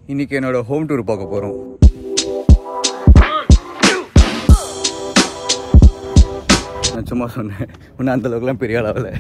இன்னைக்கு என்னோட home tour பார்க்க போகிறோம் நான் சும்மா சொன்னேன் இன்னும் அந்த அளவுக்குலாம் பெரிய அளவில்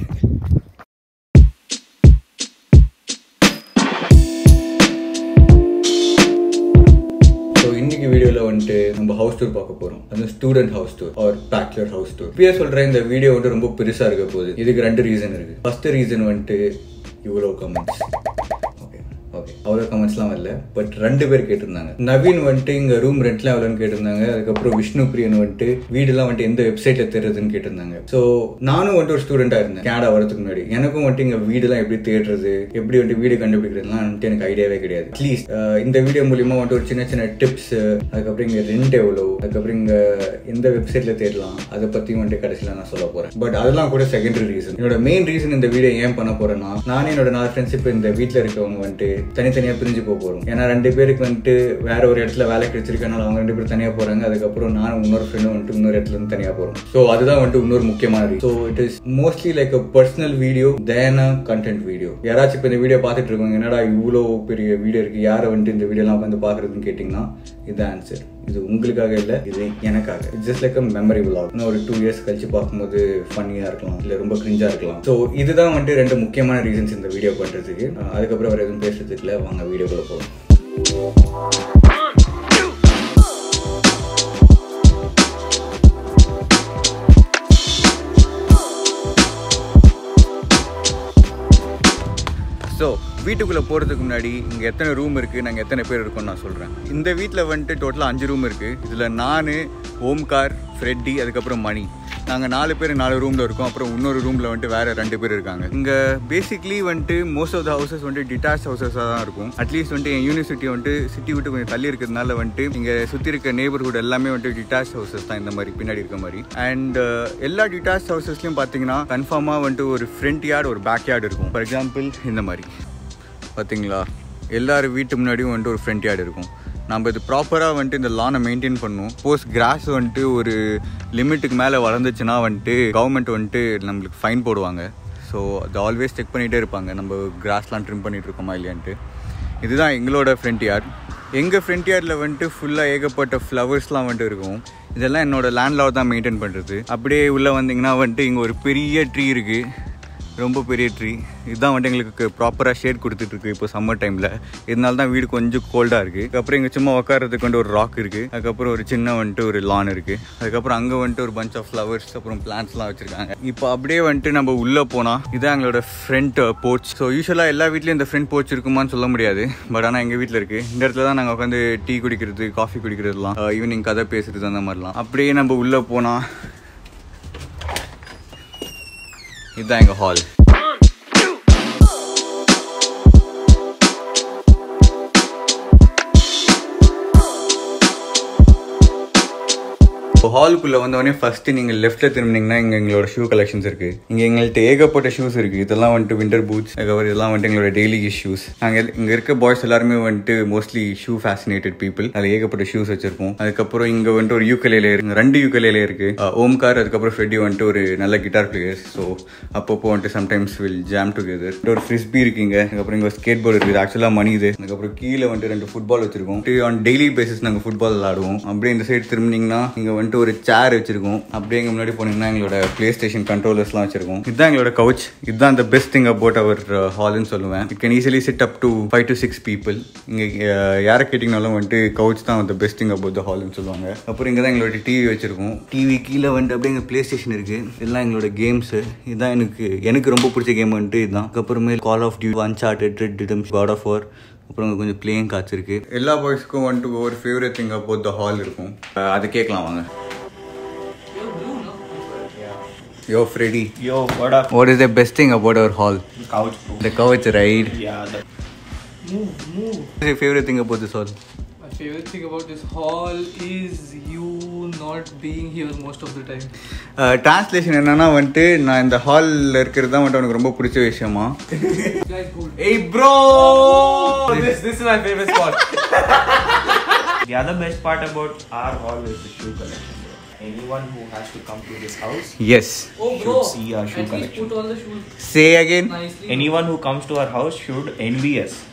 ஸோ இன்னைக்கு வீடியோவில் வந்துட்டு நம்ம ஹவுஸ் டூர் பார்க்க போகிறோம் அது student house tour or bachelor house tour இப்பயே சொல்கிறேன் இந்த வீடியோ வந்துட்டு ரொம்ப பெருசாக இருக்க போகுது இதுக்கு ரெண்டு ரீசன் இருக்குது ஃபர்ஸ்ட் ரீசன் வந்துட்டு இவ்வளோ கமெண்ட்ஸ் ஓகே ஓகே அவ்வளோ கமெண்ட்ஸ்லாம் வரல பட் ரெண்டு பேர் கேட்டிருந்தாங்க நவீன் வந்துட்டு இங்கே ரூம் ரெண்ட்லாம் எவ்வளோன்னு கேட்டிருந்தாங்க அதுக்கப்புறம் விஷ்ணு பிரியன் வந்துட்டு வீடெல்லாம் வந்துட்டு எந்த வெப்சைட்டில் தேடுறதுன்னு கேட்டிருந்தாங்க ஸோ நானும் வந்துட்டு ஒரு ஸ்டூடெண்ட்டாக இருந்தேன் கேனடா வரதுக்கு முன்னாடி எனக்கும் வந்துட்டு இங்கே வீடெல்லாம் எப்படி தேடுறது எப்படி வந்துட்டு வீடு கண்டுபிடிக்கிறதுலாம் வந்துட்டு எனக்கு ஐடியாவே கிடையாது அட்லீஸ்ட் இந்த வீடியோ மூலியமா வந்துட்டு ஒரு சின்ன சின்ன டிப்ஸ் அதுக்கப்புறம் இங்கே ரெண்ட் எவ்வளோ அதுக்கப்புறம் இங்கே எந்த வெப்சைட்டில் தேடலாம் அதை பற்றியும் வந்துட்டு கடைசியில் நான் சொல்ல போகிறேன் பட் அதெல்லாம் கூட செகண்டரி ரீசன் என்னோட மெயின் ரீசன் இந்த வீடியோ ஏன் பண்ண போறேன்னா நானே என்னோட நாலு ஃப்ரெண்ட்ஷிப் இந்த வீட்டில் இருக்கவங்க வந்துட்டு தனித்தனியாக பிரிஞ்சு போக போகிறோம் ஏன்னா ரெண்டு பேருக்கு வந்துட்டு வேற ஒரு இடத்துல வேலை கிடைச்சிருக்கனால அவங்க ரெண்டு பேரும் தனியாக போகிறாங்க அதுக்கப்புறம் நானும் இன்னொரு ஃப்ரெண்டும் வந்துட்டு இன்னொரு இடத்துல இருந்து தனியாக போகிறோம் ஸோ அதுதான் வந்துட்டு இன்னொரு முக்கியமான reason so it is mostly like a personal video than a content video யாராச்சும் இப்போ இந்த வீடியோ பார்த்துட்டு இருக்கோங்க என்னடா இவ்வளோ பெரிய வீடியோ இருக்குது யாரை வந்துட்டு இந்த வீடியோலாம் வந்து பார்க்குறதுன்னு கேட்டிங்கன்னா இது ஆன்சர் இது உங்களுக்காக இல்லை இது எனக்காக it's just like a memory vlog இன்னும் ஒரு டூ இயர்ஸ் கழிச்சு பார்க்கும்போது ஃபன்னியாக இருக்கலாம் இல்லை ரொம்ப கிரிஞ்சாக இருக்கலாம் ஸோ இதுதான் வந்துட்டு ரெண்டு முக்கியமான ரீசன்ஸ் இந்த வீடியோ பண்ணுறதுக்கு அதுக்கப்புறம் வேறு எதுவும் பேசுறதுக்கு இல்லை வாங்க வீடியோக்குள்ள போகலாம் ஸோ வீட்டுக்குள்ளே போகிறதுக்கு முன்னாடி இங்கே எத்தனை ரூம் இருக்குது நாங்கள் எத்தனை பேர் இருக்கோம்னு நான் சொல்கிறேன் இந்த வீட்டில் வந்துட்டு டோட்டலாக அஞ்சு ரூம் இருக்குது இதில் நான் ஓம்கார் ஃப்ரெட்டி அதுக்கப்புறம் மணி நாங்கள் நாலு பேர் நாலு ரூமில் இருக்கோம் அப்புறம் இன்னொரு ரூமில் வந்துட்டு வேறு ரெண்டு பேர் இருக்காங்க இங்கே பேசிக்லி வந்துட்டு மோஸ்ட் ஆஃப் த ஹவுசஸ் வந்துட்டு டிட்டாச் ஹவுசஸாக தான் இருக்கும் அட்லீஸ்ட் வந்துட்டு என் யூனிவர்சிட்டி வந்துட்டு சிட்டி விட்டு கொஞ்சம் தள்ளி இருக்கிறதுனால வந்துட்டு இங்கே சுற்றி இருக்க நeighborhood எல்லாமே வந்துட்டு டிட்டாச் ஹவுசஸ் தான் இந்த மாதிரி பின்னாடி இருக்க மாதிரி அண்ட் எல்லா டிட்டாச் ஹவுசஸ்லையும் பார்த்தீங்கன்னா கன்ஃபார்மாக வந்துட்டு ஒரு ஃப்ரண்ட் யார்டு ஒரு பேக் யார்டு இருக்கும் ஃபார் எக்ஸாம்பிள் இந்த மாதிரி பார்த்தீங்களா எல்லார் வீட்டு முன்னாடியும் வந்துட்டு ஒரு ஃப்ரண்ட் யார்டு இருக்கும் நம்ம இது ப்ராப்பராக வந்துட்டு இந்த லானை மெயின்டைன் பண்ணணும் போஸ் கிராஸ் வந்துட்டு ஒரு லிமிட்டுக்கு மேலே வளர்ந்துச்சுன்னா வந்துட்டு கவர்மெண்ட் வந்துட்டு நம்மளுக்கு ஃபைன் போடுவாங்க ஸோ அது ஆல்வேஸ் செக் பண்ணிகிட்டே இருப்பாங்க நம்ம கிராஸ்லாம் ட்ரிம் பண்ணிகிட்டு இருக்கோமா இல்லையான்ட்டு இதுதான் எங்களோட ஃப்ரண்ட் யார்ட் எங்கள் ஃப்ரண்ட் யார்டில் வந்துட்டு ஃபுல்லாக ஏகப்பட்ட ஃப்ளவர்ஸ்லாம் வந்துட்டு இருக்கும் இதெல்லாம் என்னோட லேண்ட்லாட் தான் மெயின்டைன் பண்ணுறது அப்படியே உள்ளே வந்தீங்கன்னா வந்துட்டு இங்கே ஒரு பெரிய ட்ரீ இருக்குது ரொம்ப பெரிய ட்ரீ இதுதான் வந்துட்டு எங்களுக்கு ப்ராப்பராக ஷேட் கொடுத்துட்ருக்கு இப்போ சம்மர் டைமில் இதனால தான் வீடு கொஞ்சம் கோல்டாக இருக்குது அதுக்கப்புறம் இங்கே சும்மா உட்காரதுக்கு வந்துட்டு ஒரு ராக் இருக்குது அதுக்கப்புறம் ஒரு சின்ன வந்துட்டு ஒரு லான் இருக்குது அதுக்கப்புறம் அங்கே வந்துட்டு ஒரு பஞ்ச் ஆஃப் ஃப்ளவர்ஸ் அப்புறம் பிளான்ஸ்லாம் வச்சுருக்காங்க இப்போ அப்படியே வந்துட்டு நம்ம உள்ளே போனால் இதான் எங்களோட ஃப்ரண்ட் போர்ச் ஸோ யூஸ்வலாக எல்லா வீட்லேயும் இந்த ஃப்ரண்ட் போர்ச் இருக்குமான்னு சொல்ல முடியாது பட் ஆனால் எங்கள் வீட்டில் இருக்குது இந்த இடத்துல தான் நாங்கள் உட்காந்து டீ குடிக்கிறது காஃபி குடிக்கிறதுலாம் ஈவினிங் கதை பேசுறது அந்த மாதிரிலாம் அப்படியே நம்ம உள்ளே போனால் இதுதான் எங்கள் ஹால் இப்போ ஹாலுக்குள்ளே வந்தவொடனே ஃபஸ்ட்டு நீங்கள் லெஃப்ட்டில் திரும்பினீங்கன்னா இங்கே எங்களோட ஷூ கலெக்ஷன்ஸ் இருக்குது இங்கே எங்கள்கிட்ட ஏகப்பட்ட ஷூஸ் இருக்குது இதெல்லாம் வந்துட்டு விண்டர் பூட்ஸ் அதுக்கப்புறம் இதெல்லாம் வந்துட்டு எங்களோட டெய்லி ஷூஸ் நாங்கள் இங்கே இருக்க பாய்ஸ் எல்லாருமே வந்துட்டு மோஸ்ட்லி ஷூ ஃபேசினேட்டட் பீப்புள் அதில் ஏகப்பட்ட ஷூஸ் வச்சிருப்போம் அதுக்கப்புறம் இங்கே வந்துட்டு ஒரு யூக்கலையில் இருக்கு ரெண்டு யூக்கலையில் இருக்குது ஓம்கார் அதுக்கப்புறம் ஃப்ரெட்டி வந்துட்டு ஒரு நல்ல கிட்டார் பிளேயர்ஸ் ஸோ அப்பப்போ வந்துட்டு சம்டைம்ஸ் வில் ஜாம் டுகெதர் ஒரு ஃப்ரிஸ்பி இருக்குங்க அதுக்கப்புறம் இங்கே ஸ்கேட் போர்டு இருக்குது ஆக்சுவலாக மணி இது அதுக்கப்புறம் கீழே வந்துட்டு ரெண்டு ஃபுட்பால் வச்சிருக்கோம் ஆன் டெய்லி பேசிஸ் நாங்கள் ஃபுட்பால் விளாடுவோம் அப்படியே இந்த சைடு திரும்பினீங்கன்னா இங்கே வந்துட்டு ஒரு சேர் வச்சிருக்கோம் அப்படியே எங்க முன்னாடி போனீங்கன்னா எங்களோட பிளே ஸ்டேஷன் கண்ட்ரோலர்ஸ்லாம் வச்சிருக்கோம் இதுதான் எங்களோட கவுச் இதுதான் இந்த பெஸ்ட் திங் அபவுட் அவர் ஹால்னு சொல்லுவேன் it can easily sit up to five to six people இங்கே யாரை கேட்டிங்கனாலும் வந்துட்டு கவுச் தான் the best thing about the ஹால்னு சொல்லுவாங்க அப்புறம் இங்கே தான் எங்களோட டிவி வச்சிருக்கோம் டிவி கீழே வந்துட்டு அப்படியே எங்கள் பிளே ஸ்டேஷன் இருக்கு இதெல்லாம் எங்களோட கேம்ஸு இதுதான் எனக்கு எனக்கு ரொம்ப பிடிச்ச கேம் வந்துட்டு இதுதான் அதுக்கப்புறமே Call of Duty Uncharted Red டிடம்ஸ் காட் ஆஃப் வார் அப்புறம் இங்க கொஞ்சம் பிளேயிங் காட்ஸ் இருக்கு எல்லா பாய்ஸ்க்கும் வந்துட்டு ஒவ்வொரு favourite thing about the hall இருக்கும் அஹ் அது கேட்கலாம் வாங்க Yo, Freddy. Yo, what up? What is the best thing about our hall? Couch. bro. The couch ride. Yeah, the What's your favorite thing about this hall? My favorite thing about this hall is you not being here most of the time. Translation என்னன்னா வந்துட்டு நான் இந்த ஹாலில் இருக்கிறது தான் வந்துட்டு உனக்கு ரொம்ப பிடிச்ச விஷயமா Guys, cool. Hey, bro! This this is my favorite spot. The other best part about our hall is the shoe collection. bro. Anyone who has to come to this house yes Oh, should bro. see our shoe At least collection. put all the shoes say again nicely. Anyone who comes to our house should envy us.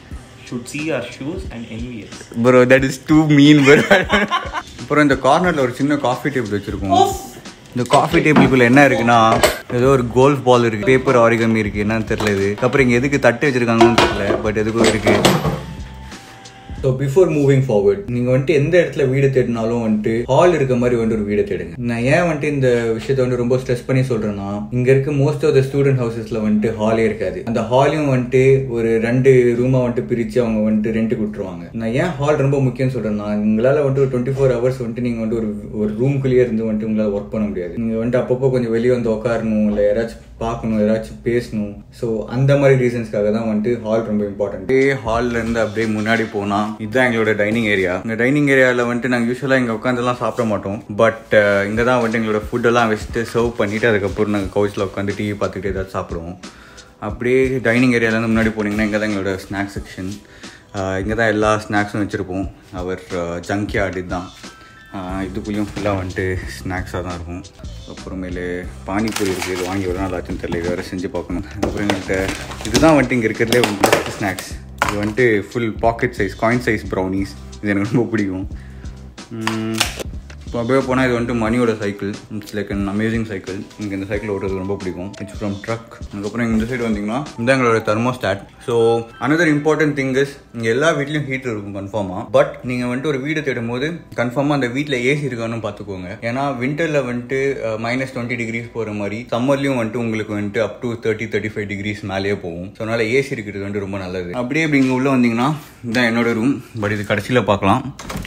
should see our shoes and envy us. Bro that is too mean bro அப்புறம் இந்த கார்னரில் ஒரு சின்ன coffee table வச்சுருக்கோம் இந்த coffee டேபிளுக்குள்ள என்ன இருக்குன்னா ஏதோ ஒரு கோல்ஃப் பால் இருக்கு பேப்பர் ஆரிகமி இருக்கு என்னன்னு தெரியல இது அப்புறம் இங்கே எதுக்கு தட்டு வச்சிருக்காங்கன்னு தெரியல பட் எதுக்கும் இருக்கு ஸோ பிஃபோர் மூவிங் ஃபார்வர்ட் நீங்கள் வந்துட்டு எந்த இடத்துல வீடு தேடினாலும் வந்துட்டு ஹால் இருக்க மாதிரி வந்துட்டு ஒரு வீடு தேடுங்க நான் ஏன் வந்துட்டு இந்த விஷயத்த வந்து ரொம்ப ஸ்ட்ரெஸ் பண்ணி சொல்றேன்னா இங்க இருக்க மோஸ்ட் ஆஃப் த ஸ்டூடெண்ட் ஹவுசஸ்ல வந்துட்டு ஹாலே இருக்காது அந்த ஹாலையும் வந்துட்டு ஒரு ரெண்டு ரூமா வந்துட்டு பிரிச்சு அவங்க வந்துட்டு ரெண்ட் கொடுத்துருவாங்க நான் ஏன் ஹால் ரொம்ப முக்கியம்னு சொல்றேன்னா உங்களால வந்துட்டு ஒரு டுவெண்ட்டி ஃபோர் ஹவர்ஸ் வந்துட்டு நீங்க வந்துட்டு ஒரு ஒரு ரூம்குள்ளேயே இருந்து வந்துட்டு உங்களால ஒர்க் பண்ண முடியாது நீங்க வந்துட்டு அப்பப்போ கொஞ்சம் வெளியே வந்து உட்காரணும் இல்லை யாராச்சும் பார்க்கணும் ஏதாச்சும் பேசணும் ஸோ அந்த மாதிரி ரீசன்ஸ்க்காக தான் வந்துட்டு ஹால் ரொம்ப இம்பார்ட்டன்ட் அப்படியே ஹால்ல இருந்து அப்படியே முன்னாடி போனா இதுதான் எங்களோட டைனிங் ஏரியா இந்த டைனிங் ஏரியாவில் வந்துட்டு நாங்கள் யூஸ்வலாக இங்கே உட்காந்துலாம் சாப்பிட மாட்டோம் பட் இங்கே தான் வந்துட்டு எங்களோட ஃபுட்டெல்லாம் வச்சுட்டு சர்வ் பண்ணிட்டு அதுக்கப்புறம் நாங்கள் கவுச்சில் உட்காந்து டிவி பார்த்துக்கிட்டு ஏதாச்சும் சாப்பிடுவோம் அப்படியே டைனிங் ஏரியாவிலேருந்து முன்னாடி போனீங்கன்னா இங்கே தான் எங்களோட ஸ்நாக்ஸ் செக்ஷன் இங்கே தான் எல்லா ஸ்நாக்ஸும் வச்சுருப்போம் அவர் ஜங்க் யார்டு இதுதான் ஆஹ் இதுக்குள்ளேயும் ஃபுல்லாக வந்துட்டு ஸ்நாக்ஸாக தான் இருக்கும் அப்புறமேலு பானிபூரி இருக்குது இது வாங்கி ஒரு நாள் ஆச்சுன்னு தெரியல இது வேறு செஞ்சு பார்க்கணும் அப்புறம் எங்கள்கிட்ட இதுதான் வந்துட்டு இங்கே இருக்கிறதுலே பெஸ்ட் ஸ்நாக்ஸ் இது வந்துட்டு full packet size coin size brownies இது எனக்கு ரொம்ப பிடிக்கும் உம், இப்போ அப்படியே போனால் இது வந்துட்டு மணியோட cycle it's like an amazing cycle இங்கே இந்த சைக்கிள் ஓட்டுறது ரொம்ப பிடிக்கும் இட்ஸ் ஃப்ரம் ட்ரக் அதுக்கப்புறம் இந்த சைடு வந்தீங்கன்னா இந்த எங்களோட thermostat so another important thing is இங்கே எல்லா வீட்லையும் ஹீட்டர் இருக்கும் கன்ஃபார்மாக பட் நீங்கள் வந்துட்டு ஒரு வீடு தேடும் போது கன்ஃபார்மாக அந்த வீட்டில் ஏசி இருக்கான்னு பார்த்துக்கோங்க ஏன்னா விண்டரில் வந்துட்டு மைனஸ் டுவெண்ட்டி டிகிரிஸ் போகிற மாதிரி சம்மர்லையும் வந்துட்டு உங்களுக்கு வந்துட்டு up to thirty thirty five degrees மேலேயே போகும் ஸோ அதனால் ஏசி இருக்கிறது வந்துட்டு ரொம்ப நல்லது அப்படியே இப்படி இங்கே உள்ளே வந்தீங்கன்னா இதுதான் என்னோட ரூம் பட் இது கடைசியில் பார்க்கலாம்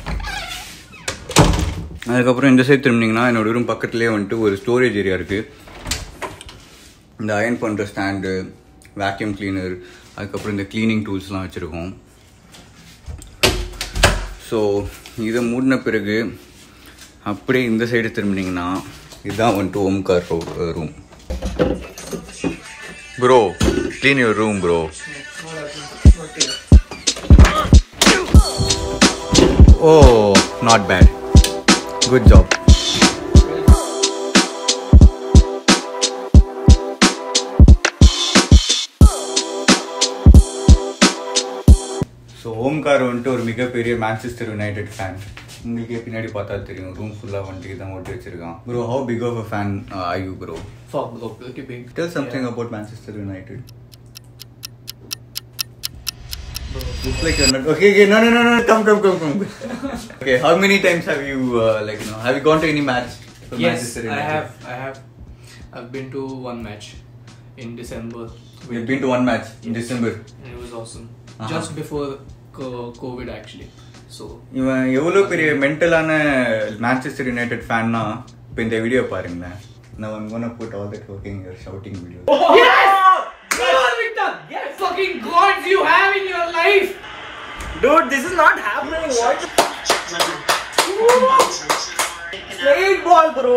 அதுக்கப்புறம் இந்த சைடு திரும்பினீங்கன்னா என்னோட ரூம் பக்கத்துலேயே வந்துட்டு ஒரு ஸ்டோரேஜ் ஏரியா இருக்குது இந்த அயன் பண்ணுற ஸ்டாண்டு வேக்யூம் கிளீனர் அதுக்கப்புறம் இந்த க்ளீனிங் டூல்ஸ்லாம் வச்சுருக்கோம் ஸோ இதை மூடின பிறகு அப்படியே இந்த சைடு திரும்பினீங்கன்னா இதுதான் வந்துட்டு Omkar room bro clean your room bro oh not bad good job so Omkar வந்துட்டு ஒரு மிகப்பெரிய மான்செஸ்டர் யுனைடெட் ஃபேன் உங்களுக்கே பின்னாடி பார்த்தா தெரியும் ரூம் ஃபுல்லாக வந்துட்டு தான் ஓட்டி வச்சிருக்கான் bro how big of a fan I you bro Fuck, bro, pretty big. Tell something about Manchester United Looks like you're not. Okay, okay, no, no, no, no, come, come, come, come. okay, how many times have you, uh, like, you know, have you gone to any match? for Yes, Manchester I United? have. I have. I've been to one match in December. You've been to one match in December. And it was awesome. Uh-huh. Just before co- COVID, actually. So இவன் எவ்வளோ பெரிய மென்டலான Manchester United ஃபேன்னா இப்போ இந்த video பாருங்களேன் நான் I'm gonna put all that working your shouting video. Come on, Victor! Get fucking gods you have in your life! Dude, this is not happening. What? Straight ball, bro.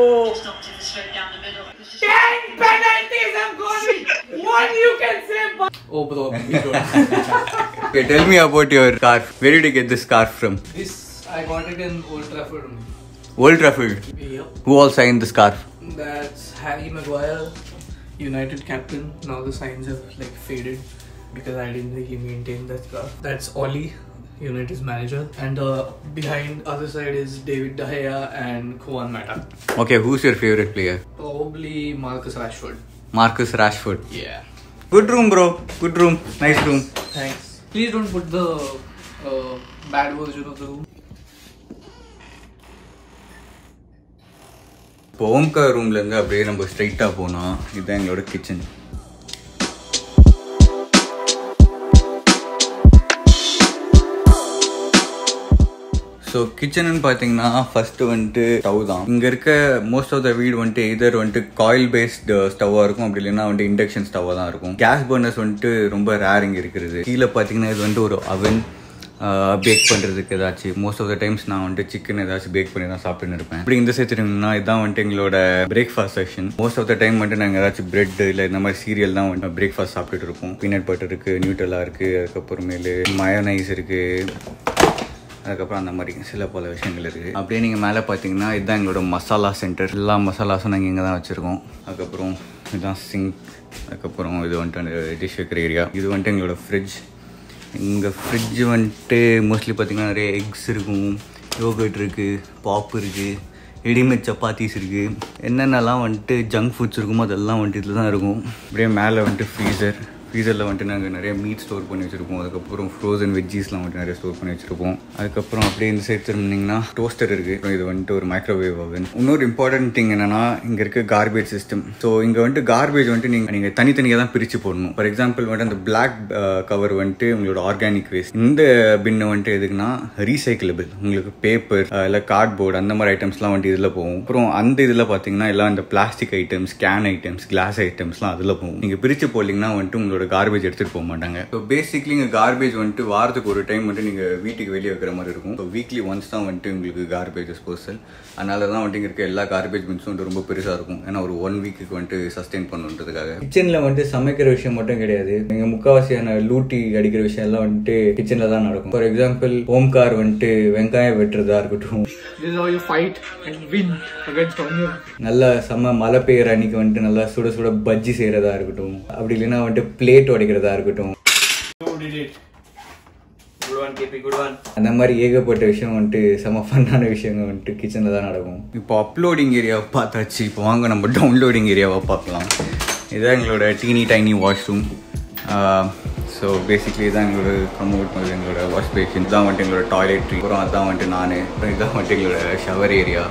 Ten penalties have gone in! One you can say, but... Oh, bro, we don't. Okay, tell me about your scarf. Where did you get this scarf from? this, I got it in Old Trafford. Old Trafford. Yep. Who all signed the scarf? That's Harry Maguire, United captain. Now the signs have like faded because I didn't think he maintained that scarf. That's Oli, United's manager, and uh, behind other side is David De Gea and Juan Mata. Okay, who's your favorite player? Probably Marcus Rashford. Marcus Rashford. Yeah. Good room, bro. Good room. Nice room. Thanks. Please don't put the uh, bad version of the room. இப்போ ஓம்கார் ரூம்லேருந்து அப்படியே நம்ம ஸ்ட்ரைட்டாக போனால் இதுதான் எங்களோட kitchen so கிச்சனுன்னு பார்த்தீங்கன்னா first வந்துட்டு stove தான் இங்கே இருக்க மோஸ்ட் ஆஃப் த வீடு வந்துட்டு இதர் வந்துட்டு காயில் பேஸ்டு ஸ்டவ்வாக இருக்கும் அப்படி இல்லைன்னா வந்துட்டு இண்டக்ஷன் ஸ்டவ்வாக தான் இருக்கும் கேஸ் பர்னர்ஸ் வந்துட்டு ரொம்ப ரேர் இங்கே இருக்கிறது கீழே பார்த்தீங்கன்னா இது வந்துட்டு ஒரு அவன் பேக் பண்ணுறதுக்கு ஏதாச்சும் மோஸ்ட் ஆஃப் த டைம்ஸ் நான் வந்துட்டு சிக்கன் ஏதாச்சும் பேக் பண்ணி தான் சாப்பிட்டுன்னு இருப்பேன் இப்படி இந்த சேர்த்துட்டீங்கன்னா இதான் வந்துட்டு எங்களோட breakfast section most of the time வந்துட்டு நாங்கள் ஏதாச்சும் பிரெட் இல்லை இந்த மாதிரி சீரியல் தான் வந்துட்டு பிரேக்ஃபாஸ்ட் சாப்பிட்டுட்டு இருப்போம் பீனட் பட்டர் இருக்குது நியூட்டலா இருக்குது அதுக்கப்புறமேலு மயோனைஸ் இருக்குது அதுக்கப்புறம் அந்த மாதிரி சில பல விஷயங்கள் இருக்குது அப்படியே நீங்கள் மேலே பார்த்தீங்கன்னா இதுதான் எங்களோட மசாலா சென்டர் எல்லா மசாலாஸும் நாங்கள் இங்கே தான் வச்சுருக்கோம் அதுக்கப்புறம் இதுதான் சிங்க் அதுக்கப்புறம் இது வந்துட்டு டிஷ் வைக்கிற ஏரியா இது வந்துட்டு எங்களோட ஃப்ரிட்ஜ் எங்கள் ஃப்ரிட்ஜ் வந்துட்டு மோஸ்ட்லி பார்த்திங்கன்னா நிறைய எக்ஸ் இருக்கும் யோகர்ட் இருக்குது பாப் இருக்குது ரெடிமேட் சப்பாத்திஸ் இருக்குது என்னென்னலாம் வந்துட்டு ஜங்க் ஃபுட்ஸ் இருக்குமோ அதெல்லாம் வந்துட்டு இதில் தான் இருக்கும் அப்படியே மேலே வந்துட்டு ஃப்ரீசர் ஃப்ரீசரில் வந்துட்டு நாங்கள் நிறைய மீட் ஸ்டோர் பண்ணி வச்சுருப்போம் அதுக்கப்புறம் ஃப்ரோசன் வெஜ்ஜீஸ்லாம் வந்துட்டு நிறைய ஸ்டோர் பண்ணி வச்சுருப்போம் அதுக்கப்புறம் அப்படியே இந்த சைடு திரும்பினீங்கன்னா டோஸ்டர் இருக்குது அப்புறம் இது வந்துட்டு ஒரு மைக்ரோவேவ் ஓவன் இன்னொரு இம்பார்ட்டன்ட் திங் என்னன்னா இங்கே இருக்க கார்பேஜ் சிஸ்டம் ஸோ இங்கே வந்துட்டு கார்பேஜ் வந்துட்டு நீங்கள் நீங்கள் தனித்தனியாக தான் பிரித்து போடணும் ஃபார் எக்ஸாம்பிள் வந்துட்டு அந்த பிளாக் கவர் வந்துட்டு உங்களோட ஆர்கானிக் வேஸ்ட் இந்த பின்னு வந்துட்டு எதுக்குன்னா ரீசைக்கிளபிள் உங்களுக்கு பேப்பர் இல்லை கார்ட்போர்டு அந்த மாதிரி ஐட்டம்ஸ்லாம் வந்துட்டு இதில் போகும் அப்புறம் அந்த இதில் பார்த்தீங்கன்னா எல்லாம் இந்த plastic items can items glass ஐட்டம்ஸ்லாம் அதில் போகும் நீங்கள் பிரித்து போடலிங்கன்னா வந்துட்டு உங்களோட கார்பேஜ் எடுத்துகிட்டு போக மாட்டாங்க ஸோ பேசிக்லி இங்கே கார்பேஜ் வந்துட்டு வாரத்துக்கு ஒரு டைம் வந்துட்டு நீங்கள் வீட்டுக்கு வெளியே வைக்கிற மாதிரி இருக்கும் ஸோ வீக்லி ஒன்ஸ் தான் வந்துட்டு உங்களுக்கு கார்பேஜ் டிஸ்போசல் அதனால தான் வந்துட்டு இங்க இருக்க எல்லா கார்பேஜ் பின்ஸும் வந்துட்டு ரொம்ப பெருசாக இருக்கும் ஏன்னா ஒரு ஒன் வீக்குக்கு வந்துட்டு சஸ்டெயின் பண்ணுன்றதுக்காக கிச்சனில் வந்துட்டு சமைக்கிற விஷயம் மட்டும் கிடையாது நீங்கள் முக்கால்வாசியான லூட்டி அடிக்கிற விஷயம் எல்லாம் வந்துட்டு கிச்சனில் தான் நடக்கும் ஃபார் எக்ஸாம்பிள் ஓம்கார் வந்துட்டு வெங்காயம் வெட்டுறதா இருக்கட்டும் This is how you fight and win against onion. நல்லா செம்ம மழை பெய்யுற அன்னைக்கு வந்துட்டு நல்லா சுட சுட பஜ்ஜி செய்கிறதா இருக்கட்டும் அப்படி இல்லைன்னா வந்துட்டு பிளேட் உடைக்கிறதா இருக்கட்டும் You did it. Good one, KP, good one. அந்த மாதிரி ஏகப்பட்ட விஷயம் வந்துட்டு செம ஃபன்னான விஷயங்கள் வந்துட்டு கிச்சனில் தான் நடக்கும் இப்போ அப்லோடிங் ஏரியாவை பார்த்தாச்சு இப்போ வாங்க நம்ம டவுன்லோடிங் ஏரியாவை பார்க்கலாம் இதுதான் எங்களோட teeny tiny washroom so basically இதான் எங்களோட ப்ரமோட் பண்ணது எங்களோட வாஷ் பேஷன் இதான் வந்துட்டு எங்களோட டாய்லெட்ரி அப்புறம் அதான் வந்துட்டு நான் அப்புறம் இதான் வந்துட்டு எங்களோட ஷவர் ஏரியா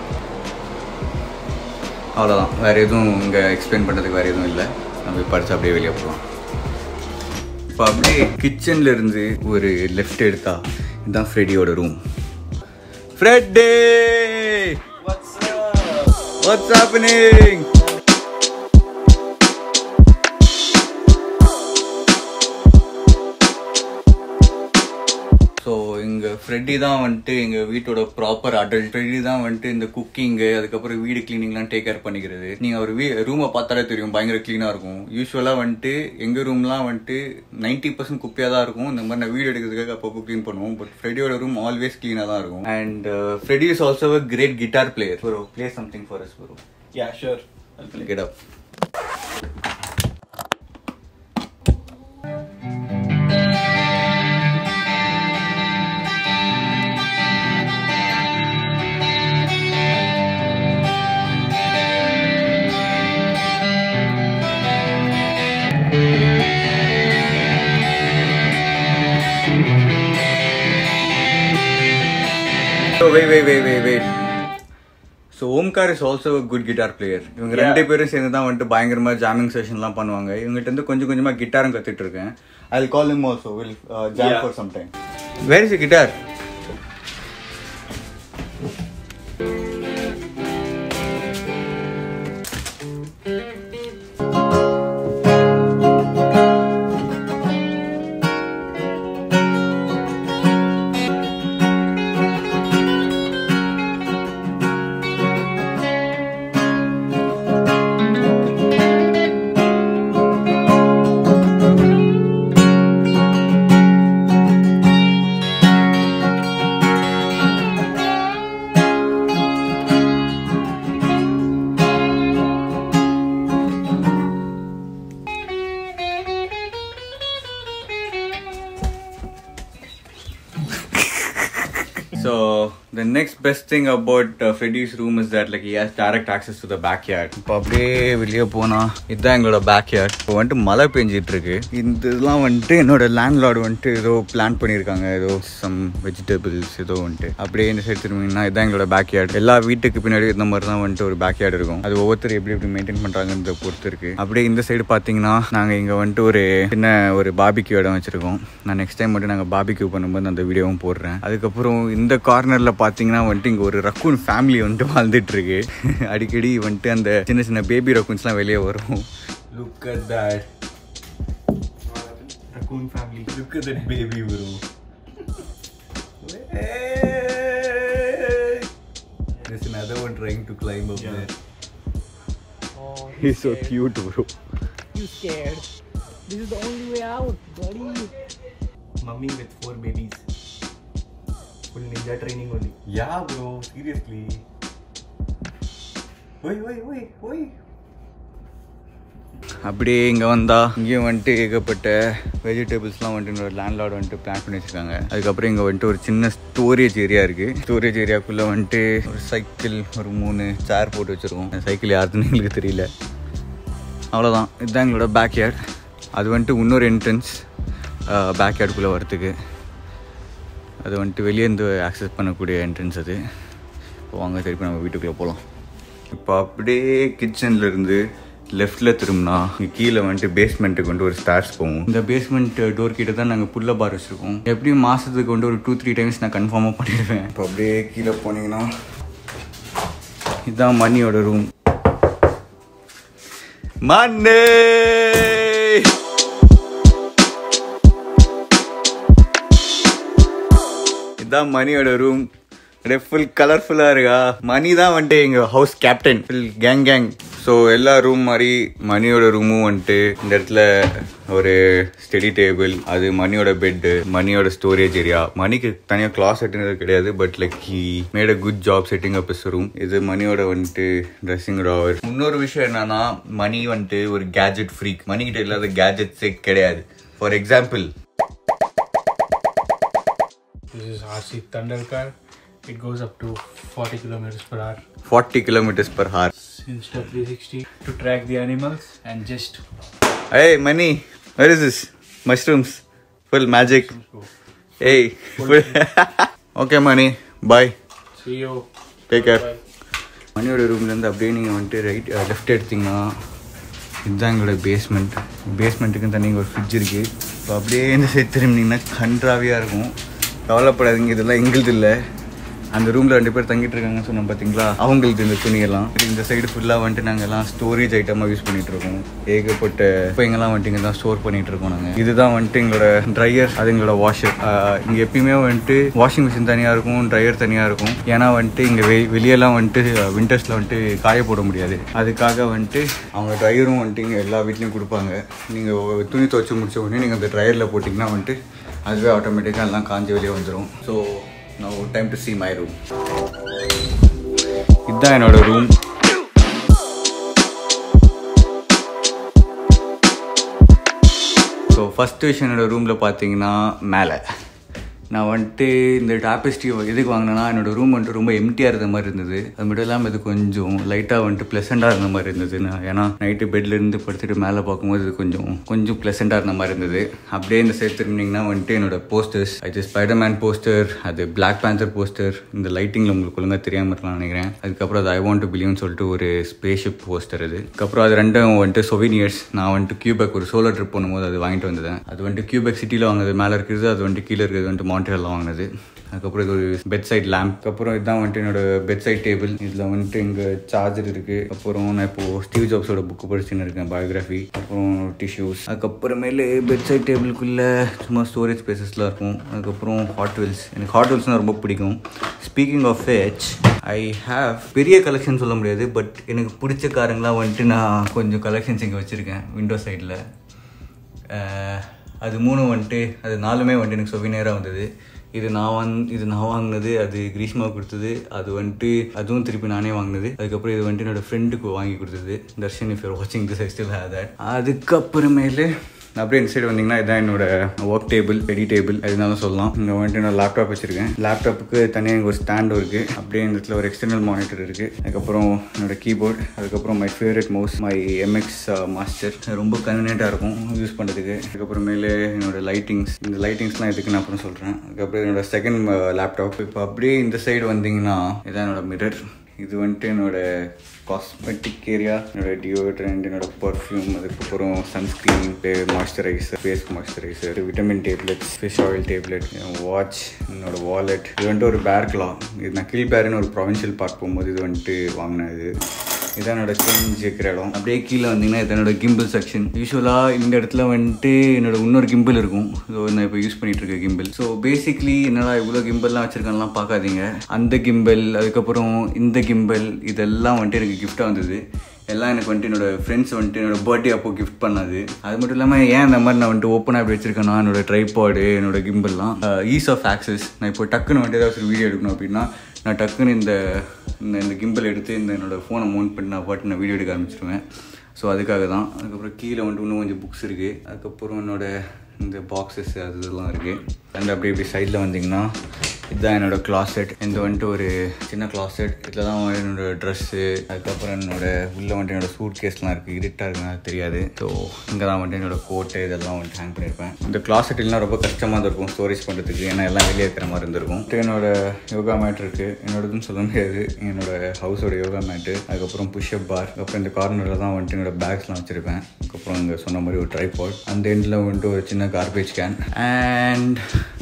அவ்வளோதான் வேறு எதுவும் இங்கே எக்ஸ்பிளைன் பண்ணுறதுக்கு வேறு எதுவும் இல்லை நம்ம படித்து அப்படியே வெளியே போகலாம் இப்போ அப்படியே கிச்சன்ல இருந்து ஒரு லெஃப்ட் எடுத்தா இதுதான் ஃப்ரெடியோட ரூம் ஃப்ரெட்டே What's up? What's happening so இங்கே ஃப்ரெட்டி தான் வந்துட்டு எங்கள் வீட்டோட ப்ராப்பர் அடல்ட் ஃப்ரெட்டி தான் வந்துட்டு இந்த குக்கிங்கு அதுக்கப்புறம் வீடு க்ளீனிங்லாம் டேக் கேர் பண்ணிக்கிறது நீங்கள் ஒரு வீ ரூமை பார்த்தாலே தெரியும் பயங்கர க்ளீனாக இருக்கும் யூஸ்வலாக வந்துட்டு எங்கள் ரூம்லாம் வந்துட்டு நைன்ட்டி பர்சன்ட் குப்பையாக தான் இருக்கும் இந்த மாதிரி நான் வீடு எடுக்கிறதுக்காக அப்பப்போ க்ளீன் பண்ணுவோம் பட் ஃப்ரெடியோட ரூம் ஆல்வேஸ் க்ளீனாக தான் இருக்கும் and Freddie is also a great guitar player bro play something for us bro Yeah, sure. I'll play. Get up. Oh, wait, wait, wait, wait, wait. So Omkar is also good guitar player இவங்க Yeah. ரெண்டு பேரும் சேர்ந்து தான் வந்துட்டு பயங்கரமா jamming செஷன்லாம் பண்ணுவாங்க இவங்ககிட்ட இருந்து கொஞ்சம் கொஞ்சமா கிட்டாரும் கத்துட்டு இருக்கேன் I call him also will jam Yeah. For some time where is guitar So the next best thing about uh, Freddy's room is that like he has direct access to the backyard. இப்போ அப்படியே வெளியே போனா இதுதான் எங்களோட backyard இப்போ வந்துட்டு மழை பெஞ்சிட்டு இருக்கு இந்த இதெல்லாம் வந்துட்டு என்னோட லேண்ட்லார்டு வந்துட்டு ஏதோ பிளான் பண்ணியிருக்காங்க ஏதோ சம் வெஜிடபிள்ஸ் ஏதோ வந்துட்டு அப்படியே இந்த சைடு திரும்பிங்கன்னா இதுதான் எங்களோட பேக்யார்ட் எல்லா வீட்டுக்கு பின்னாடி இந்த மாதிரி தான் வந்துட்டு ஒரு பேக்யார்ட் இருக்கும் அது ஒவ்வொருத்தர் எப்படி எப்படி மெயின்டைன் பண்றாங்கன்றத பொறுத்து இருக்கு அப்படியே இந்த சைடு பார்த்தீங்கன்னா நாங்கள் இங்கே வந்துட்டு ஒரு சின்ன ஒரு பாபிக்யூ இடம் வச்சிருக்கோம் நான் நெக்ஸ்ட் டைம் மட்டும் நாங்கள் பாபிக்யூ பண்ணும்போது அந்த வீடியோவும் போடுறேன் அதுக்கப்புறம் இந்த கார்னரில் பார்த்தீங்கன்னா வந்துட்டு இங்கே ஒரு ரக்கூன் ஃபேமிலி வந்துட்டு வாழ்ந்துட்டு இருக்கு அடிக்கடி வந்துட்டு அந்த சின்ன சின்ன பேபி ரக்கூன்ஸ்லாம் வெளியே வரும் look at that Raccoon family. Look at that baby bro There's another one trying to climb up Yeah. there. Oh, He's so cute, bro. You scared? This is the only way out, buddy. Mummy with four babies. Full ninja training only. Yeah, bro. Seriously. Wait, wait, wait, wait. அப்படியே இங்கே வந்தால் இங்கேயும் வந்துட்டு ஏகப்பட்ட வெஜிடபிள்ஸ்லாம் வந்துட்டு என்னோட landlord வந்துட்டு plan பண்ணி வச்சுருக்காங்க அதுக்கப்புறம் இங்கே வந்துட்டு ஒரு சின்ன ஸ்டோரேஜ் ஏரியா இருக்குது ஸ்டோரேஜ் ஏரியாக்குள்ளே வந்துட்டு ஒரு சைக்கிள் ஒரு மூணு சேர் போட்டு வச்சுருக்கோம் சைக்கிள் யாருதுன்னு எங்களுக்கு தெரியல அவ்வளோதான் இதுதான் எங்களோட பேக் யார்ட் அது வந்துட்டு இன்னொரு என்ட்ரன்ஸ் பேக் யார்டுக்குள்ளே வரத்துக்கு அது வந்துட்டு வெளியே இருந்து ஆக்சஸ் பண்ணக்கூடிய என்ட்ரன்ஸ் அது இப்போ வாங்க திருப்பி நம்ம வீட்டுக்குள்ளே போகலாம் இப்போ அப்படியே கிச்சன்ல இருந்து லெஃப்டில் திரும்பினா இங்கே கீழே வந்துட்டு பேஸ்மெண்ட்டுக்கு வந்து ஒரு ஸ்டார்ஸ் போகும் இந்த பேஸ்மெண்ட் டோர் கிட்ட தான் நாங்கள் புல்ல பார் வச்சுருக்கோம் எப்படியும் மாதத்துக்கு வந்து ஒரு டூ த்ரீ டைம்ஸ் நான் கன்ஃபார்மாக பண்ணிடுவேன் இப்போ அப்படியே கீழே போனீங்கன்னா இதுதான் மணியோட ரூம் மண்ணே இதுதான் மணியோட ரூம் அப்படியே ஃபுல் கலர்ஃபுல்லாக இருக்கா மணி தான் வந்துட்டு எங்கள் house captain full gang gang so எல்லா ரூம் மாதிரி மணியோட ரூமும் வந்துட்டு இந்த இடத்துல ஒரு ஸ்டடி டேபிள் அது மணியோட பெட்டு மணியோட ஸ்டோரேஜ் ஏரியா மணிக்கு தனியாக கிளாஸ் செட்டுங்கிறது கிடையாது but like he made a good job setting up his room இது மணியோட வந்துட்டு ட்ரெஸ்ஸிங் ட்ராவர் இன்னொரு விஷயம் என்னன்னா மணி வந்துட்டு ஒரு கேஜெட் ஃப்ரீக் மணிக்கிட்ட இல்லாத கேஜெட்ஸே கிடையாது for example This is RC Thunder car. It goes up to 40 kilometers per hour. Forty kilometres per hour Insta 360 to track the animals and just Hey, money. Where is this? Mushrooms. Full magic. Hey. Full. okay, money. Bye. see you. Take care. மணியோட ரூம்லேருந்து அப்படியே நீங்கள் வந்துட்டு right left எடுத்தீங்கன்னா இதுதான் எங்களோட basement பேஸ்மெண்ட்டுக்கு தனி ஒரு fridge இருக்குது இப்போ அப்படியே இந்த சைடு திரும்பினீங்கன்னா கன்றாவியாக இருக்கும் கவலைப்படாதீங்க இதெல்லாம் எங்களுது இல்லை அந்த ரூமில் ரெண்டு பேர் தங்கிட்டு இருக்காங்கன்னு சொன்னோம் பார்த்தீங்களா அவங்களுக்கு இந்த துணியெல்லாம் இந்த சைடு ஃபுல்லாக வந்துட்டு நாங்கள் எல்லாம் ஸ்டோரேஜ் ஐட்டமாக யூஸ் பண்ணிட்டு இருக்கோம் ஏகப்பட்ட இப்போ எங்கெல்லாம் வந்துட்டு இங்கே தான் ஸ்டோர் பண்ணிட்டு இருக்கோம் நாங்கள் இதுதான் வந்துட்டு எங்களோட ட்ரையர் அது எங்களோட வாஷர் இங்கே எப்பயுமே வந்துட்டு வாஷிங் மிஷின் தனியாக இருக்கும் ட்ரையர் தனியாக இருக்கும் ஏன்னா வந்துட்டு இங்கே வெ வெளியெல்லாம் வந்துட்டு விண்டர்ஸில் வந்துட்டு காய போட முடியாது அதுக்காக வந்துட்டு அவங்க ட்ரையரும் வந்துட்டு இங்கே எல்லா வீட்லேயும் கொடுப்பாங்க நீங்கள் துணி துவைச்சு முடிச்ச உடனே நீங்கள் அந்த ட்ரையரில் போட்டிங்கன்னா வந்துட்டு அதுவே ஆட்டோமேட்டிக்காக எல்லாம் காஞ்சி வெளியே வந்துடும் so now time to see my room இதுதான் என்னோட ரூம் ஸோ ஃபஸ்ட் விஷயம் என்னோட ரூமில் பார்த்தீங்கன்னா மேலே நான் வந்துட்டு இந்த டாபிஸ்ட்ரி எதுக்கு வாங்கினேன்னா என்னோட ரூம் வந்துட்டு ரொம்ப எம்டியாக இருந்த மாதிரி இருந்தது அது மட்டும் இல்லாமல் இது கொஞ்சம் லைட்டாக வந்துட்டு ப்ளசண்ட்டாக இருந்த மாதிரி இருந்தது நான் ஏன்னா நைட்டு பெட்ல இருந்து படுத்துட்டு மேலே பார்க்கும்போது இது கொஞ்சம் கொஞ்சம் ப்ளசண்ட்டாக இருந்த மாதிரி இருந்தது அப்படியே இந்த சைடு திரும்பினீங்கன்னா வந்துட்டு என்னோட போஸ்டர்ஸ் அது ஸ்பைடர்மேன் போஸ்டர் அது பிளாக் பேந்தர் போஸ்டர் இந்த லைட்டிங்கில் உங்களுக்கு ஒழுங்காக தெரியாமல் இருக்கலாம் நினைக்கிறேன் அதுக்கப்புறம் அது ஐ வாண்ட் டு பிலியன் சொல்லிட்டு ஒரு ஸ்பேஸ்ஷிப் போஸ்டர் அது அதுக்கப்புறம் அது ரெண்டும் வந்துட்டு சொவினியர்ஸ் நான் வந்துட்டு கியூபெக் ஒரு சோலோ ட்ரிப் பண்ணும்போது அது வாங்கிட்டு வந்தேன் அது வந்துட்டு கியூபெக் சிட்டியில் வாங்கினது மேலே இருக்கிறது அது வந்துட்டு கீழே இருக்கிறது வந்துட்டு மான்ட்ரியலில் வாங்கினது அதுக்கப்புறம் இது ஒரு பெட் சைட் லேம்ப் அப்புறம் இதுதான் வந்துட்டு என்னோட பெட் சைட் டேபிள் இதில் வந்துட்டு இங்கே சார்ஜர் இருக்குது அப்புறம் நான் இப்போது ஸ்டீவ் ஜாப்ஸோட புக்கு படிச்சுன்னு இருக்கேன் பயோகிராஃபி அப்புறம் டிஷ்யூஸ் அதுக்கப்புறமேலு பெட் சைட் டேபிளுக்குள்ளே சும்மா ஸ்டோரேஜ் ஸ்பேசஸ்லாம் இருக்கும் அதுக்கப்புறம் ஹாட் வீல்ஸ் எனக்கு ஹாட் வீல்ஸ்னால் ரொம்ப பிடிக்கும் speaking of H I have பெரிய கலெக்ஷன் சொல்ல முடியாது பட் எனக்கு பிடிச்ச காரங்களாம் வந்துட்டு நான் கொஞ்சம் கலெக்ஷன்ஸ் இங்கே வச்சுருக்கேன் விண்டோ சைடில் அஹ் அது மூணும் வந்துட்டு அது நாலுமே வந்துட்டு எனக்கு சொவினேராக வந்தது இது நான் வாங் இது நான் வாங்கினது அது கிரீஷ்மா கொடுத்தது அது வந்துட்டு அதுவும் திருப்பி நானே வாங்கினது அதுக்கப்புறம் இது வந்துட்டு என்னோட ஃப்ரெண்டுக்கு வாங்கி கொடுத்தது தர்ஷன் இஃப் யூர் வாட்சிங் this I still have that அதுக்கப்புறமேலு அப்படியே இந்த சைடு வந்தீங்கன்னா இதான் என்னோட ஒர்க் டேபிள் ஸ்டடி டேபிள் எதுனாலும் சொல்லலாம் இங்கே வந்துட்டு நான் லேப்டாப் வச்சிருக்கேன் லேப்டாப்புக்கு தனியாக இங்கே ஒரு ஸ்டாண்டும் இருக்குது அப்படியே இந்த இடத்துல ஒரு எக்ஸ்டர்னல் மானிட்டர் இருக்குது அதுக்கப்புறம் என்னோட கீபோர்ட் அதுக்கப்புறம் my favourite mouse my MX Master ரொம்ப கன்வீனியண்ட்டாக இருக்கும் யூஸ் பண்ணுறதுக்கு அதுக்கப்புறமேலே என்னோட லைட்டிங்ஸ் இந்த லைட்டிங்ஸ்லாம் எதுக்கு நான் அப்புறம் சொல்கிறேன் அதுக்கப்புறம் என்னோட செகண்ட் லேப்டாப் இப்போ அப்படியே இந்த சைடு வந்தீங்கன்னா இதான் என்னோட மிரர் இது வந்துட்டு என்னோட காஸ்மெட்டிக் ஏரியா என்னோட டியோட்ரண்ட் என்னோட பர்ஃப்யூம் அதுக்கப்புறம் sunscreen moisturiser face moisturiser vitamin tablets fish oil tablet watch என்னோட வாலெட் இது வந்துட்டு ஒரு பேர்க்கலாம் இது நான் கீழ் பேருன்னு ஒரு ப்ரொவின்ஷியல் பார்க் போகும்போது இது வந்துட்டு வாங்கினது இதான் என்னோட சேஞ்ச் இருக்கிற இடம் அப்படியே கீழே வந்தீங்கன்னா இது என்னோட கிம்பிள் செக்ஷன் யூஸ்வலாக இந்த இடத்துல வந்துட்டு என்னோட இன்னொரு கிம்பிள் இருக்கும் ஸோ நான் இப்போ யூஸ் பண்ணிட்டு இருக்க கிம்பிள் ஸோ பேசிக்லி என்னடா இவ்வளோ கிம்பிள்லாம் வச்சிருக்கான்லாம் பார்க்காதீங்க அந்த கிம்பிள் அதுக்கப்புறம் இந்த கிம்பிள் இதெல்லாம் வந்துட்டு எனக்கு கிஃப்டாக வந்தது எல்லாம் எனக்கு வந்துட்டு என்னோட ஃப்ரெண்ட்ஸ் வந்துட்டு என்னோட பர்த்டே அப்போ கிஃப்ட் பண்ணது அது மட்டும் இல்லாமல் ஏன் இந்த மாதிரி நான் வந்துட்டு ஓப்பனாக இப்படி வச்சிருக்கேன்னா என்னோட ட்ரைபாடு என்னோட கிம்பிள்லாம் ஈஸ் ஆஃப் ஆக்சஸ் நான் இப்போ டக்குன்னு வந்துட்டு ஏதாவது ஒரு வீடியோ எடுக்கணும் அப்படின்னா நான் டக்குன்னு இந்த இந்த இந்த கிம்பிள் எடுத்து இந்த என்னோட ஃபோனை மவுண்ட் பண்ணி நான் பாட்டு நான் வீடியோ எடுக்க ஆரம்பிச்சிருவேன் ஸோ அதுக்காக தான் அதுக்கப்புறம் கீழே வந்துட்டு இன்னும் கொஞ்சம் புக்ஸ் இருக்குது அதுக்கப்புறம் என்னோட இந்த பாக்ஸஸ் அது இதெல்லாம் இருக்குது அண்ட் அப்படி இப்படி சைடில் வந்தீங்கன்னா இதுதான் என்னோட கிளாசெட் இந்த வந்துட்டு ஒரு சின்ன கிளாசெட் இதில் தான் என்னோட ட்ரெஸ்ஸு அதுக்கப்புறம் என்னோட உள்ளே வந்துட்டு என்னோட சூட் கேஸ்லாம் இருக்குது இருட்டாக இருக்குன்னா தெரியாது ஸோ இங்கே தான் வந்துட்டு என்னோட கோட்டு இதெல்லாம் வந்துட்டு ஹேங் பண்ணியிருப்பேன் இந்த கிளாசெட் இல்லைனா ரொம்ப கஷ்டமாக இருக்கும் ஸ்டோரேஜ் பண்ணுறதுக்கு ஏன்னா எல்லாம் வெளியே இருக்கிற மாதிரி இருந்திருக்கும் அடுத்து என்னோட யோகா மேட் இருக்குது என்னோடதுன்னு சொல்ல முடியாது என்னோட ஹவுஸோட யோகா மேட்டு அதுக்கப்புறம் புஷ்அப் பார் அதுக்கப்புறம் இந்த கார்னரில் தான் வந்துட்டு என்னோட பேக்ஸ்லாம் வச்சுருப்பேன் அதுக்கப்புறம் இங்கே சொன்ன மாதிரி ஒரு ட்ரைபாட் அந்த எண்டில் வந்துட்டு ஒரு சின்ன garbage can and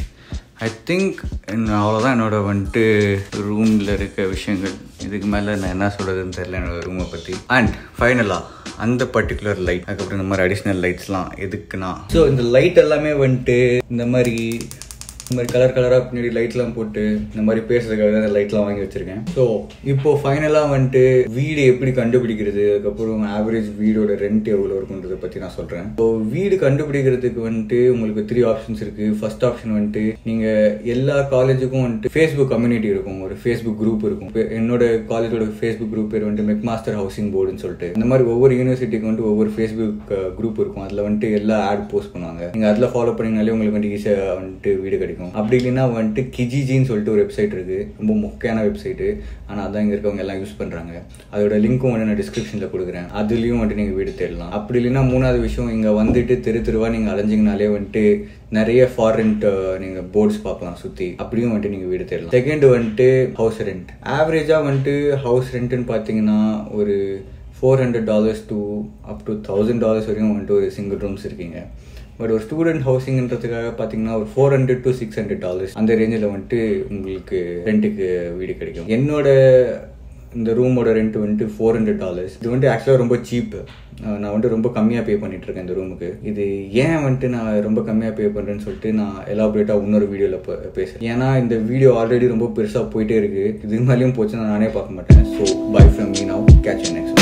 I think அவ்வளோதான் என்னோட வந்துட்டு ரூமில் இருக்க விஷயங்கள் இதுக்கு மேலே நான் என்ன சொல்கிறதுன்னு தெரியல என்னோட ரூமை பற்றி அண்ட் ஃபைனலாக அந்த பர்டிகுலர் லைட் அதுக்கப்புறம் இந்த மாதிரி அடிஷ்னல் லைட்ஸ்லாம் எதுக்குன்னா ஸோ இந்த லைட் எல்லாமே வந்துட்டு இந்த மாதிரி இந்த மாதிரி கலர் கலராக பின்னாடி லைட்லாம் போட்டு இந்த மாதிரி பேசுறதுக்காக தான் இந்த லைட்லாம் வாங்கி வச்சிருக்கேன் ஸோ இப்போ ஃபைனலாக வந்துட்டு வீடு எப்படி கண்டுபிடிக்கிறது அதுக்கப்புறம் ஆவரேஜ் வீடோட ரெண்ட் எவ்வளோ இருக்குன்றதை பற்றி நான் சொல்கிறேன் ஸோ வீடு கண்டுபிடிக்கிறதுக்கு வந்துட்டு உங்களுக்கு த்ரீ ஆப்ஷன்ஸ் இருக்குது ஃபர்ஸ்ட் ஆப்ஷன் வந்துட்டு நீங்கள் எல்லா காலேஜுக்கும் வந்துட்டு ஃபேஸ்புக் கம்யூனிட்டி இருக்கும் ஒரு ஃபேஸ்புக் குரூப் இருக்கும் இப்ப என்னோட காலேஜோட ஃபேஸ்புக் குரூப் பேர் வந்துட்டு மெக்மாஸ்டர் ஹவுசிங் போர்டுன்னு சொல்லிட்டு இந்த மாதிரி ஒவ்வொரு யூனிவர்சிட்டிக்கு வந்துட்டு ஒவ்வொரு ஃபேஸ்புக் குரூப் இருக்கும் அதில் வந்துட்டு எல்லா ஆட் போஸ்ட் பண்ணுவாங்க நீங்கள் அதில் ஃபாலோ பண்ணிங்கனாலே உங்களுக்கு வந்துட்டு ஈஸியாக வந்துட்டு வீடு கிடைக்கும் அப்படி இல்லைன்னா வந்துட்டு கிஜிஜின்னு சொல்லிட்டு ஒரு வெப்சைட் இருக்குது ரொம்ப முக்கியமான வெப்சைட்டு ஆனால் அதான் இங்கே இருக்கவங்க எல்லாம் யூஸ் பண்ணுறாங்க அதோட லிங்க்கும் வந்து நான் டிஸ்கிரிப்ஷனில் கொடுக்குறேன் அதுலேயும் வந்துட்டு நீங்கள் வீடு தேடலாம் அப்படி இல்லைன்னா மூணாவது விஷயம் இங்கே வந்துட்டு தெரு தெருவா நீங்கள் அலைஞ்சிங்கனாலே வந்துட்டு நிறைய ஃபாரின்ட் நீங்கள் போர்ட்ஸ் பார்க்கலாம் சுற்றி அப்படியும் வந்துட்டு நீங்கள் வீடு தேடலாம் செகண்ட் வந்துட்டு ஹவுஸ் ரெண்ட் ஆவரேஜாக வந்துட்டு ஹவுஸ் ரெண்ட்டுன்னு பார்த்தீங்கன்னா ஒரு four hundred dollars to up to thousand dollars வரையும் வந்துட்டு ஒரு சிங்கிள் ரூம்ஸ் இருக்கீங்க பட் ஒரு ஸ்டூடெண்ட் ஹவுசிங்ன்றதுக்காக பார்த்தீங்கன்னா ஒரு four hundred to six hundred dollars அந்த ரேஞ்சில் வந்துட்டு உங்களுக்கு ரெண்ட்டுக்கு வீடு கிடைக்கும் என்னோட இந்த ரூமோட ரெண்ட் வந்துட்டு ஃபோர் ஹண்ட்ரட் டாலர்ஸ் இது வந்துட்டு ஆக்சுவலாக ரொம்ப சீப் நான் வந்துட்டு ரொம்ப கம்மியாக பே பண்ணிட்டு இருக்கேன் இந்த ரூமுக்கு இது ஏன் வந்துட்டு நான் ரொம்ப கம்மியாக பே பண்ணுறேன்னு சொல்லிட்டு நான் எலாபரேட்டாக இன்னொரு வீடியோவில் பேசுகிறேன் ஏன்னா இந்த வீடியோ ஆல்ரெடி ரொம்ப பெருசாக போயிட்டே இருக்கு இதுக்கு மேலேயும் போச்சு நான் நானே பார்க்க மாட்டேன் so bye from me now catch next